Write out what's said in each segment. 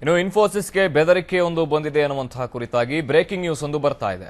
ಇನ್ನು ಇನ್ಫೋಸಿಸ್ಗೆ ಬೆದರಿಕೆ ಒಂದು ಬಂದಿದೆ ಅನ್ನುವಂತಹ ಕುರಿತಾಗಿ ಬ್ರೇಕಿಂಗ್ ನ್ಯೂಸ್ ಒಂದು ಬರ್ತಾ ಇದೆ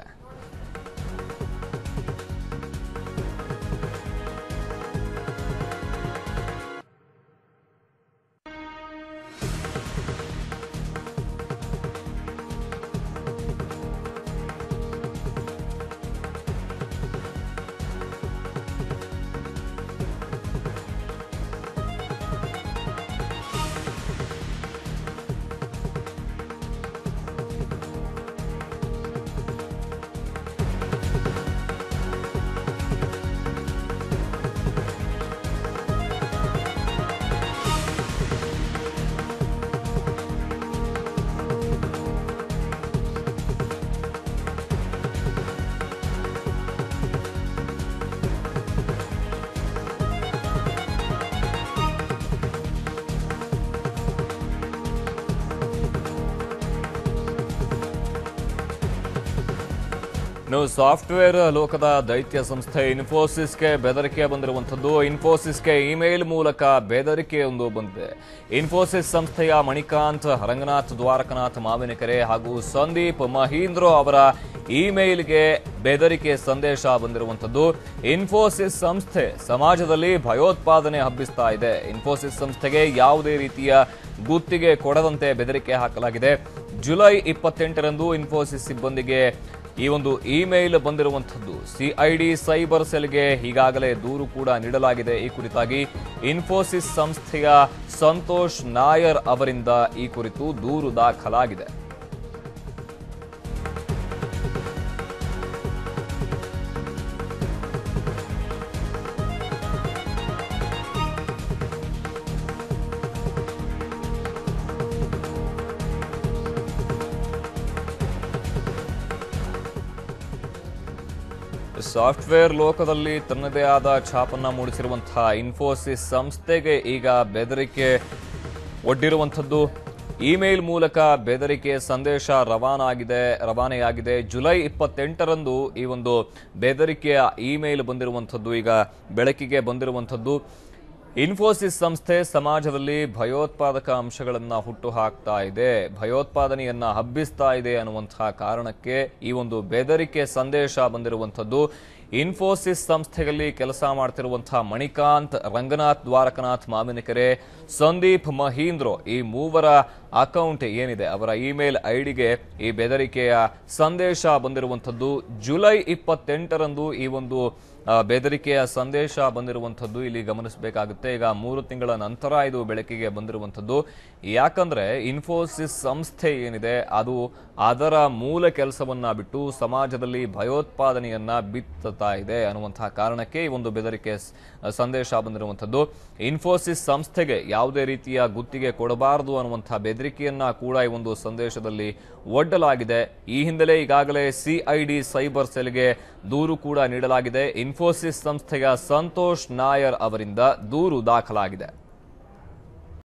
ಇನ್ನು ಸಾಫ್ಟ್ವೇರ್ ಲೋಕದ ದೈತ್ಯ ಸಂಸ್ಥೆ ಇನ್ಫೋಸಿಸ್ಗೆ ಬೆದರಿಕೆ ಬಂದಿರುವಂಥದ್ದು ಇನ್ಫೋಸಿಸ್ಗೆ ಇಮೇಲ್ ಮೂಲಕ ಬೆದರಿಕೆ ಒಂದು ಬಂದಿದೆ ಇನ್ಫೋಸಿಸ್ ಸಂಸ್ಥೆಯ ಮಣಿಕಾಂತ್ ರಂಗನಾಥ್ ದ್ವಾರಕನಾಥ್ ಮಾವಿನಕೆರೆ ಹಾಗೂ ಸಂದೀಪ್ ಮಹೀಂದ್ರ ಅವರ ಇಮೇಲ್ಗೆ ಬೆದರಿಕೆ ಸಂದೇಶ ಬಂದಿರುವಂಥದ್ದು ಇನ್ಫೋಸಿಸ್ ಸಂಸ್ಥೆ ಸಮಾಜದಲ್ಲಿ ಭಯೋತ್ಪಾದನೆ ಹಬ್ಬಿಸ್ತಾ ಇದೆ ಇನ್ಫೋಸಿಸ್ ಸಂಸ್ಥೆಗೆ ಯಾವುದೇ ರೀತಿಯ ಗುತ್ತಿಗೆ ಕೊಡದಂತೆ ಬೆದರಿಕೆ ಹಾಕಲಾಗಿದೆ ಜುಲೈ ಇಪ್ಪತ್ತೆಂಟರಂದು ಇನ್ಫೋಸಿಸ್ ಸಿಬ್ಬಂದಿಗೆ ಈ ಒಂದು ಇಮೇಲ್ ಬಂದಿರುವಂಥದ್ದು ಸಿಐಡಿ ಸೈಬರ್ ಸೆಲ್ಗೆ ಈಗಾಗಲೇ ದೂರು ಕೂಡ ನೀಡಲಾಗಿದೆ ಈ ಕುರಿತಾಗಿ ಇನ್ಫೋಸಿಸ್ ಸಂಸ್ಥೆಯ ಸಂತೋಷ್ ನಾಯರ್ ಅವರಿಂದ ಈ ಕುರಿತು ದೂರು ದಾಖಲಾಗಿದೆ ಸಾಫ್ಟ್ವೇರ್ ಲೋಕದಲ್ಲಿ ತನ್ನದೇ ಆದ ಛಾಪನ್ನ ಮೂಡಿಸಿರುವಂತಹ ಇನ್ಫೋಸಿಸ್ ಸಂಸ್ಥೆಗೆ ಈಗ ಬೆದರಿಕೆ ಒಡ್ಡಿರುವಂಥದ್ದು ಇಮೇಲ್ ಮೂಲಕ ಬೆದರಿಕೆ ಸಂದೇಶ ರವಾನಾಗಿದೆ ರವಾನೆಯಾಗಿದೆ ಜುಲೈ ಇಪ್ಪತ್ತೆಂಟರಂದು ಈ ಒಂದು ಬೆದರಿಕೆಯ ಇಮೇಲ್ ಬಂದಿರುವಂಥದ್ದು ಈಗ ಬೆಳಕಿಗೆ ಬಂದಿರುವಂಥದ್ದು ಇನ್ಫೋಸಿಸ್ ಸಂಸ್ಥೆ ಸಮಾಜದಲ್ಲಿ ಭಯೋತ್ಪಾದಕ ಅಂಶಗಳನ್ನ ಹುಟ್ಟು ಹಾಕ್ತಾ ಇದೆ ಭಯೋತ್ಪಾದನೆಯನ್ನ ಹಬ್ಬಿಸ್ತಾ ಇದೆ ಅನ್ನುವಂತಹ ಕಾರಣಕ್ಕೆ ಈ ಒಂದು ಬೆದರಿಕೆ ಸಂದೇಶ ಬಂದಿರುವಂಥದ್ದು ಇನ್ಫೋಸಿಸ್ ಸಂಸ್ಥೆಯಲ್ಲಿ ಕೆಲಸ ಮಾಡ್ತಿರುವಂತಹ ಮಣಿಕಾಂತ್ ರಂಗನಾಥ್ ದ್ವಾರಕನಾಥ್ ಮಾವಿನಕೆರೆ ಸಂದೀಪ್ ಮಹೀಂದ್ರ ಈ ಮೂವರ ಅಕೌಂಟ್ ಏನಿದೆ ಅವರ ಇಮೇಲ್ ಐಡಿಗೆ ಈ ಬೆದರಿಕೆಯ ಸಂದೇಶ ಬಂದಿರುವಂಥದ್ದು ಜುಲೈ ಇಪ್ಪತ್ತೆಂಟರಂದು ಈ ಒಂದು ಆ, ಬೆದರಿಕೆಯ ಸಂದೇಶ ಬಂದಿರುವಂಥದ್ದು ಇಲ್ಲಿ ಗಮನಿಸಬೇಕಾಗುತ್ತೆ ಈಗ ಮೂರು ತಿಂಗಳ ನಂತರ ಇದು ಬೆಳಕಿಗೆ ಬಂದಿರುವಂಥದ್ದು ಯಾಕಂದ್ರೆ ಇನ್ಫೋಸಿಸ್ ಸಂಸ್ಥೆ ಏನಿದೆ ಅದು ಅದರ ಮೂಲ ಕೆಲಸವನ್ನ ಬಿಟ್ಟು ಸಮಾಜದಲ್ಲಿ ಭಯೋತ್ಪಾದನೆಯನ್ನ ಬಿತ್ತುತ್ತಾ ಇದೆ ಅನ್ನುವಂತಹ ಕಾರಣಕ್ಕೆ ಈ ಒಂದು ಬೆದರಿಕೆ ಸ್- ಸಂದೇಶ ಬಂದಿರುವಂಥದ್ದು ಇನ್ಫೋಸಿಸ್ ಸಂಸ್ಥೆಗೆ ಯಾವುದೇ ರೀತಿಯ ಗುತ್ತಿಗೆ ಕೊಡಬಾರದು ಅನ್ನುವಂತಹ ಬೆದರಿಕೆಯನ್ನ ಕೂಡ ಈ ಒಂದು ಸಂದೇಶದಲ್ಲಿ ಒಡ್ಡಲಾಗಿದೆ ಈ ಹಿಂದಲೇ ಈಗಾಗಲೇ ಸಿಐಡಿ ಸೈಬರ್ ಸೆಲ್ಗೆ ದೂರು ಕೂಡ ನೀಡಲಾಗಿದೆ ಇನ್ಫೋಸಿಸ್ ಸಂಸ್ಥೆಯ ಸಂತೋಷ್ ನಾಯರ್ ಅವರಿಂದ ದೂರು ದಾಖಲಾಗಿದೆ